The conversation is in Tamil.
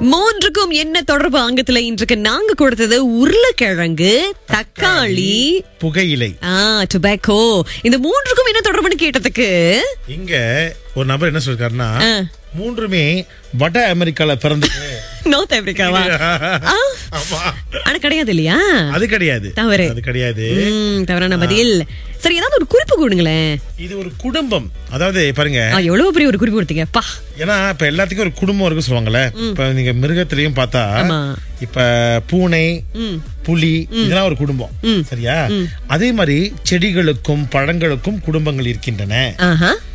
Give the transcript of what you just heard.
மூன்றுக்கும் என்ன தொடர்பு அங்கத்துல இன்றைக்கு நாங்க கொடுத்தது உருளைக்கிழங்கு தக்காளி புகையிலை ஆ டொபாக்கோ இந்த மூன்றுக்கும் என்ன தொடர்புன்னு கேட்டதுக்கு இங்க ஒரு நபர் என்ன சொல்லிருக்காருன்னா ஆ. மூன்றுமே வட அமெரிக்கால பிறந்தது நார்த் ஆப்பிரிக்காவா ஆ, ஆமா ஆனா கிடையாது இல்லையா அது கிடையாது தவறு. அது கிடையாது ம், தவறான பதில் சரி ஏதாவது ஒரு குறிப்பு கொடுங்களேன் இது ஒரு குடும்பம் அதாவது பாருங்க ஆ, எவ்வளவு பெரிய ஒரு குறிப்பு கொடுத்தீங்க பா ஏன்னா இப்ப எல்லாத்துக்கும் ஒரு குடும்பம் இருக்கு சொல்லுவாங்கல்ல இப்ப நீங்க மிருகத்திலயும் பார்த்தா ஆமா. இப்ப பூனை ம். புலி இதெல்லாம் ஒரு குடும்பம் சரியா அதே மாதிரி செடிகளுக்கும் பழங்களுக்கும் குடும்பங்கள் இருக்கின்றன ஆஹா